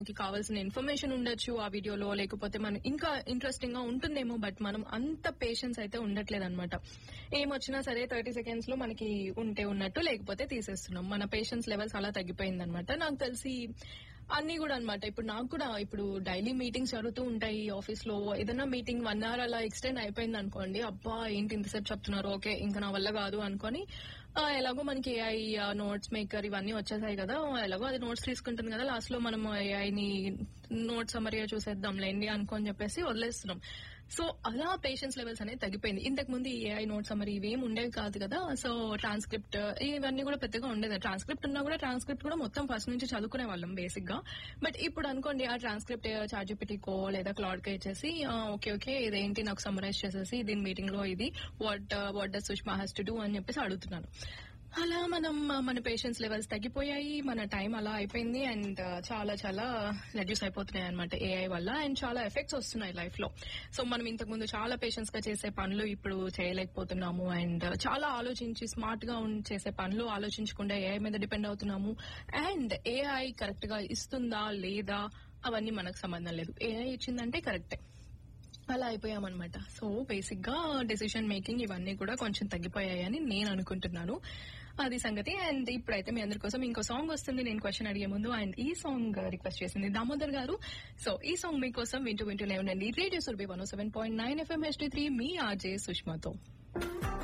కి కావాల్సిన ఇన్ఫర్మేషన్ ఉండొచ్చు ఆ వీడియోలో లేకపోతే మనం ఇంకా ఇంట్రెస్టింగ్ గా ఉంటుందేమో బట్ మనం అంత పేషెన్స్ అయితే ఉండట్లేదు అనమాట ఏమొచ్చినా సరే థర్టీ సెకండ్స్ లో మనకి ఉంటే ఉన్నట్టు లేకపోతే తీసేస్తున్నాం మన పేషెన్స్ లెవెల్స్ అలా తగ్గిపోయింది అనమాట నాకు తెలిసి అన్ని కూడా అన్నమాట ఇప్పుడు నాకు కూడా ఇప్పుడు డైలీ మీటింగ్స్ జరుగుతూ ఉంటాయి ఆఫీస్ లో ఏదైనా మీటింగ్ వన్ అవర్ అలా ఎక్స్టెండ్ అయిపోయింది అనుకోండి అబ్బా ఏంటి ఇంతసేపు చెప్తున్నారు ఓకే ఇంకా నా వల్ల కాదు అనుకొని ఆ, ఎలాగో మనకి ఏఐ నోట్స్ మేకర్ ఇవన్నీ వచ్చేసాయి కదా ఎలాగో అది నోట్స్ తీసుకుంటుంది కదా లాస్ట్ లో మనం ఏఐని నోట్స్ సమరిగా చూసేద్దాంలేండి అనుకొని చెప్పేసి వదిలేస్తున్నాం సో అలా పేషెన్స్ లెవెల్స్ అనేది తగ్గిపోయింది ఇంతకు ముందు ఈ ఏఐ నోట్స్ మరి ఇవేం ఉండేవి కాదు కదా సో ట్రాన్స్క్రిప్ట్ ఇవన్నీ కూడా పెద్దగా ఉండేది ట్రాన్స్క్రిప్ట్ ఉన్నా కూడా ట్రాన్స్క్రిప్ట్ కూడా మొత్తం ఫస్ట్ నుంచి చదువుకునే వాళ్ళం బేసిక్ గా బట్ ఇప్పుడు అనుకోండి ఆ ట్రాన్స్క్రిప్ట్ చార్జిపిటీకో లేదా క్లాడ్ కి ఇచ్చేసి ఆ, ఓకే ఓకే ఇదేంటి నాకు సమరైజ్ చేసేసి దీని మీటింగ్ లో ఇది what what does Sushma has to do అని చెప్పేసి అడుగుతున్నాను అలా మనం ఆ, మన పేషెన్స్ లెవెల్స్ తగ్గిపోయాయి మన టైం అలా అయిపోయింది అండ్ చాలా చాలా రెడ్యూస్ అయిపోతున్నాయి అనమాట ఏఐ వల్ల అండ్ చాలా ఎఫెక్ట్స్ వస్తున్నాయి లైఫ్ లో సో మనం ఇంతకు ముందు చాలా పేషెన్స్ గా చేసే పనులు ఇప్పుడు చేయలేకపోతున్నాము అండ్ చాలా ఆలోచించి స్మార్ట్ గా ఉన్- చేసే పనులు ఆలోచించకుండా ఏఐ మీద డిపెండ్ అవుతున్నాము అండ్ ఏఐ కరెక్ట్ గా ఇస్తుందా లేదా అవన్నీ మనకు సంబంధం లేదు ఏఐ ఇచ్చిందంటే కరెక్టే అలా అయిపోయామన్నమాట సో బేసిక్ గా డెసిషన్ మేకింగ్ ఇవన్నీ కూడా కొంచెం తగ్గిపోయాయని నేను అనుకుంటున్నాను అది సంగతి అండ్ ఇప్పుడైతే మీ అందరి కోసం ఇంకో సాంగ్ వస్తుంది నేను క్వశ్చన్ అడిగే ముందు అండ్ ఈ సాంగ్ రిక్వెస్ట్ చేసింది దామోదర్ గారు సో ఈ సాంగ్ మీకోసం వింటూ వింటూనే ఉండండి radio Surbhi one seven point nine FM HD three మీ ఆర్జే సుష్మాతో